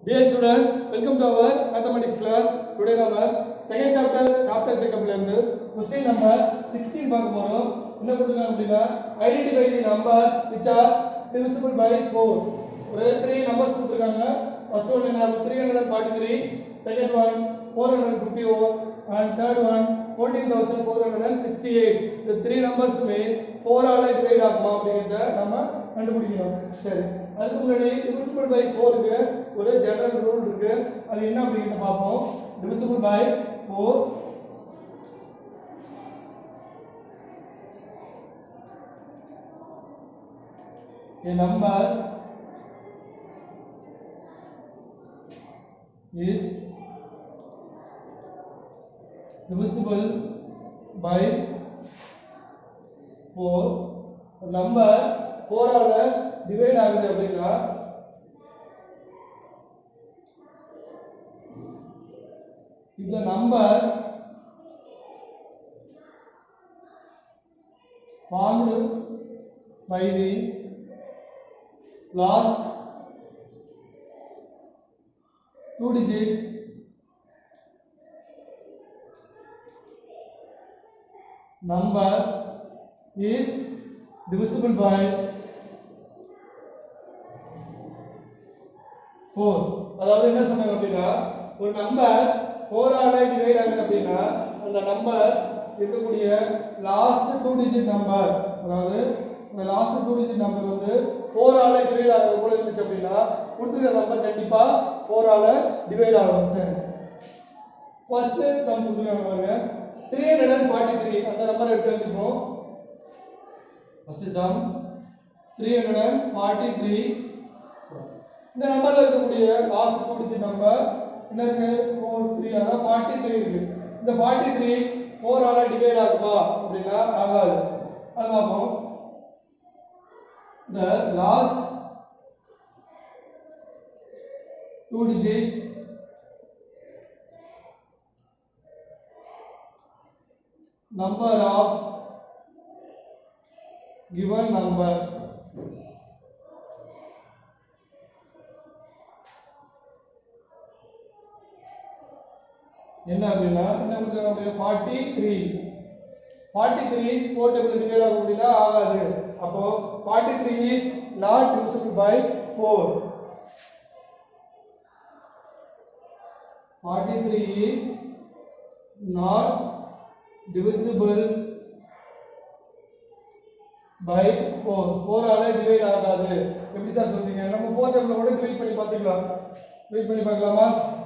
Dear student, welcome to our mathematics class. Today நம்ம second chapter chapter checkupல இருந்து question number 16 பார்க்க போறோம். என்ன கொடுத்திருக்காங்க அப்படின்னா identify the numbers which are divisible by 4. ஒரு த்ரீ நம்பர்ஸ் கொடுத்திருக்காங்க. First one என்ன 343, second one 454 and third one 14468. இந்த த்ரீ நம்பர்ஸுமே 4 ஆல டிவைட் ஆகுமா அப்படிங்கறத நம்ம கண்டுபிடிக்கணும். சரி அதுக்கு முன்னாடி divisible by 4 க்கு ஒரு ஜெனரல் ரூல் இருக்கு அது என்ன அப்படிங்கறத பார்ப்போம் divisible by 4 a number is divisible by 4 ஒரு நம்பர் 4 ஆல டிவைட் ஆகுது அப்படின்னா if the number formed by the last two digit number is divisible by 4 அதாவது என்ன சொன்னாங்க அப்படின்னா ஒரு நம்பர் 4 ஆல டிவைட் ஆகுது அப்படின்னா அந்த நம்பர் இருக்கக்கூடிய லாஸ்ட் டூ டிஜிட் நம்பர் அதாவது அந்த லாஸ்ட் டூ டிஜிட் நம்பர் வந்து 4 ஆல டிவைட் ஆகுறது போல இருந்துச்சு அப்படின்னா கொடுத்துருக்க நம்பர் கண்டிப்பா 4 ஆல டிவைட் ஆகும் சரி ஃபர்ஸ்ட் சம் கொடுத்துருக்காங்க பாருங்க 343 அந்த நம்பர் எடுத்து எழுதிப்போம் ஃபர்ஸ்ட் சம் 343 இந்த நம்பர்ல இருக்கக்கூடிய லாஸ்ட் டூ டிஜிட் நம்பர் என்ன இருக்கு 4 3 அதான் 43 இருக்கு இந்த 43 4 ஆல டிவைட் ஆகுமா அப்படின்னா ஆகாது அது பார்ப்போம் the last two digit number of given number என்ன அப்படின்னா என்ன கொடுத்துருக்காங்க அப்படின்னா forty three forty three four table divide ஆகும் அப்படின்னா ஆகாது அப்போ forty three is not divisible by four forty three is not divisible by four four ஆல டிவைட் ஆகாது எப்படி சார் சொல்றீங்க நம்ம ஃபோர் டேபிள் கூட டிவைட் பண்ணி பார்த்துக்கலாம் டிவைட் பண்ணி பார்க்கலாமா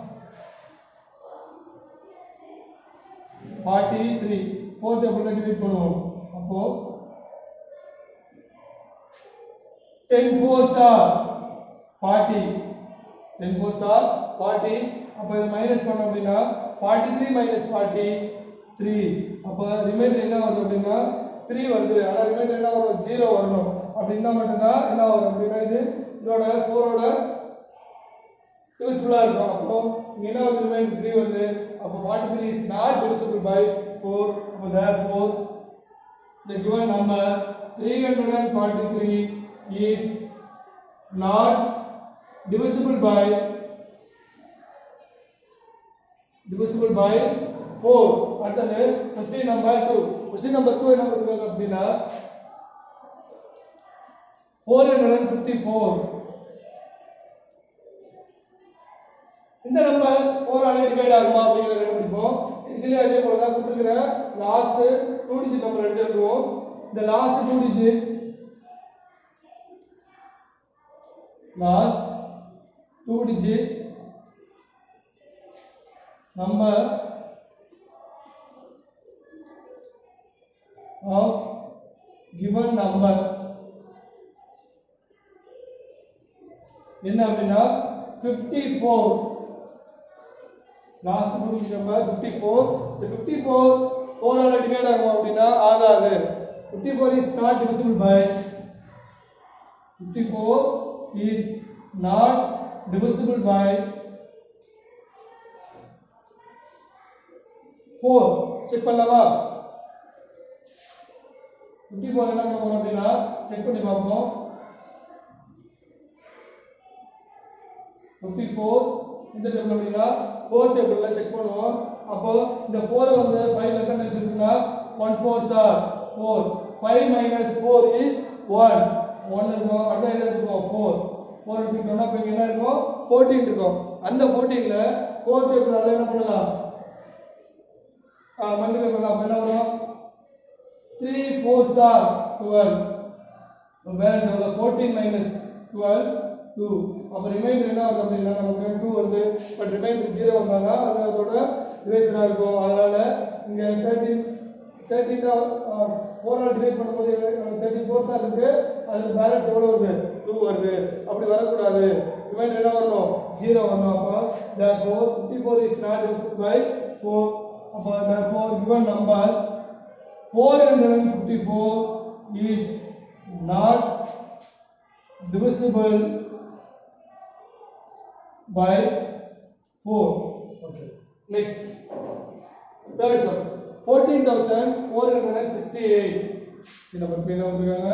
ஃபார்ட்டி த்ரீ ஃபோர் டேபிள்ல டிவைட் பண்ணுவோம் அப்போ ten four sir forty ten four sir forty அப்போ இது மைனஸ் பண்ணோம் அப்படின்னா forty three minus forty three அப்போ ரிமைண்டர் என்ன வருது அப்படின்னா த்ரீ வருது ஆனால் ரிமைண்டர் என்ன வரும் ஜீரோ வரணும் அப்படின்னா மட்டும்தான் என்ன வரும் அப்படின்னா இது இதோட ஃபோரோட divisible இருக்கும் அப்போ இங்க என்ன வந்து ரிமைண்டர் 3 வருது அப்போ 43 is not divisible by 4 அப்போ therefore the given number 343 is not divisible by divisible by 4 அடுத்தது question number 2 question number 2 என்ன கொடுத்திருக்காங்க அப்படின்னா 454 இந்த நம்பர் 4 ஆல டிவைட் ஆகுமா அப்படிங்கறத கண்டுபிடிப்போம் இதுல அதே போல தான் கொடுத்திருக்கிற லாஸ்ட் 2 டிஜிட் நம்பர் எடுத்து எழுதுவோம் இந்த last 2 digit last 2 digit number of given number என்ன அப்படின்னா 54 லாஸ்ட் மூணு நம்பர் 54 இந்த 54 4 ஆல டிவைட் ஆகும் அப்படின்னா ஆகாது 54 is not divisible by 54 is not divisible by 4 check பண்ணலாமா 54 என்ன பண்ண போறோம் அப்படின்னா செக் பண்ணி பார்ப்போம் ஃபிஃப்டி ஃபோர் இந்த டேபிள் அப்படின்னா ஃபோர் டேபிளில் செக் பண்ணுவோம் அப்போ இந்த ஃபோரை வந்து ஃபைவ் எத்தனை டைம்ஸ் இருக்குன்னா one four sir four five minus four is one one இருக்கும் அடுத்த என்ன இருக்கும் ஃபோர் ஃபோர் எடுத்துக்கிட்டோம்னா இப்போ என்ன இருக்கும் ஃபோர்டீன் இருக்கும் அந்த ஃபோர்டீனில் ஃபோர் டேபிளால் என்ன பண்ணலாம் மல்டிப்ளை பண்ணலாம் அப்போ என்ன வரும் three four star twelve balance எவ்வளோ ஃபோர்டீன் மைனஸ் டுவெல் டூ அப்போ ரிமைண்டர் என்ன வருது அப்படின்னா நமக்கு டூ வருது பட் ரிமைண்டர் ஜீரோ வந்தாங்க அது அதோட ரிவேஷனாக இருக்கும் அதனால இங்கே தேர்ட்டின் தேர்ட்டின் ஃபோர் ஆல் டிவைட் பண்ணும்போது தேர்ட்டின் ஃபோர் ஸ்டார் இருக்கு அது பேலன்ஸ் எவ்வளோ வருது டூ வருது அப்படி வரக்கூடாது ரிமைண்டர் என்ன வரணும் ஜீரோ வரணும் அப்போ therefore 54 is not divided by 4 அப்போ therefore given number 454 is not divisible by 4 okay next third sum 14468 இந்த பக்கம் என்ன வந்திருக்காங்க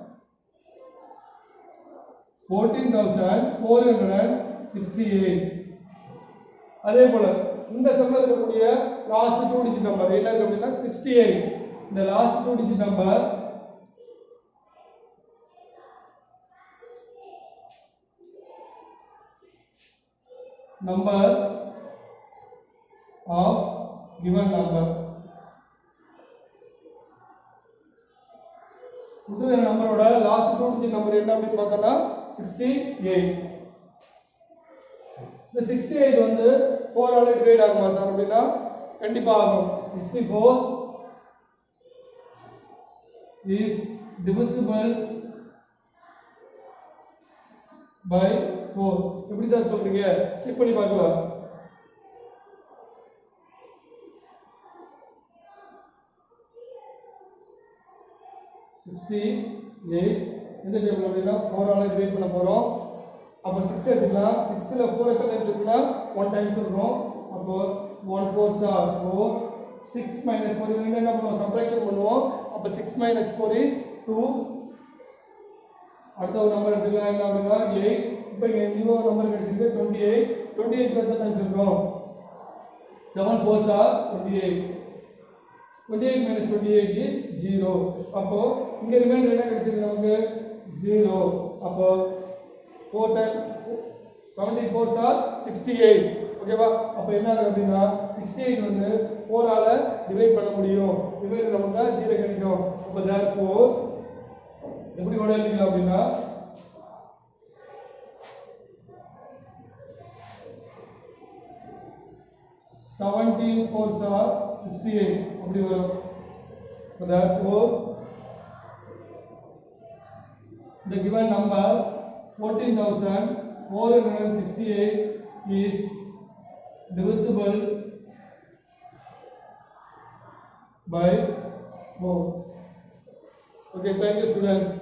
14468 அதே போல இந்த சம்ல இருக்கக்கூடிய லாஸ்ட் டூ டிஜிட் நம்பர் என்ன இருக்கு அப்படின்னா 68 இந்த last two digit number number of given number கொடுத்துருக்க நம்பரோட லாஸ்ட் டூ டிஜிட் நம்பர் என்ன அப்படின்னு பார்த்தோம்னா சிக்ஸ்டி எயிட் இந்த சிக்ஸ்டி எயிட் வந்து ஃபோர் ஆல டிவைட் ஆகுமா சார் அப்படின்னா கண்டிப்பா ஆகும் sixty four is divisible by four எப்படி சார் சொல்றீங்க செக் பண்ணி பார்க்கலாம் சிக்ஸ்டி எயிட் எந்த டேபிள் அப்படின்னா ஃபோர் ஆல டிவைட் பண்ண போறோம் அப்போ சிக்ஸ் எடுத்துக்கலாம் சிக்ஸில் ஃபோர் எத்தனை டைம்ஸ் இருக்குன்னா ஒன் டைம்ஸ் இருக்கும் அப்போ one four star four six minus four இது என்ன பண்ணுவோம் சப்ராக்ஷன் பண்ணுவோம் அப்போ six minus four is two அடுத்த ஒரு நம்பர் எடுத்துக்கலாம் என்ன அப்படின்னா எயிட் இப்போ இங்கே இன்னொரு நம்பர் கிடைச்சிருக்கு டுவெண்ட்டி எயிட் டுவெண்ட்டி எயிட் எத்தனை டைம்ஸ் இருக்கும் seven four star twenty eight twenty eight minus twenty eight is zero அப்போ இங்க ரிமைண்டர் என்ன கிடைச்சிருக்கு நமக்கு ஜீரோ அப்போ four time seventy four sir sixty eight ஓகேவா அப்போ என்ன ஆகுது அப்படின்னா சிக்ஸ்டி எயிட் வந்து ஃபோரால டிவைட் பண்ண முடியும் டிவைட் நமக்கு ஜீரோ கிடைக்கும் அப்போ தேர் ஃபோர் எப்படி கூட எழுதிக்கலாம் அப்படின்னா seventeen four sir sixty eight அப்படி வரும் So therefore, the given number 14,468 is divisible by 4. Okay, thank you students.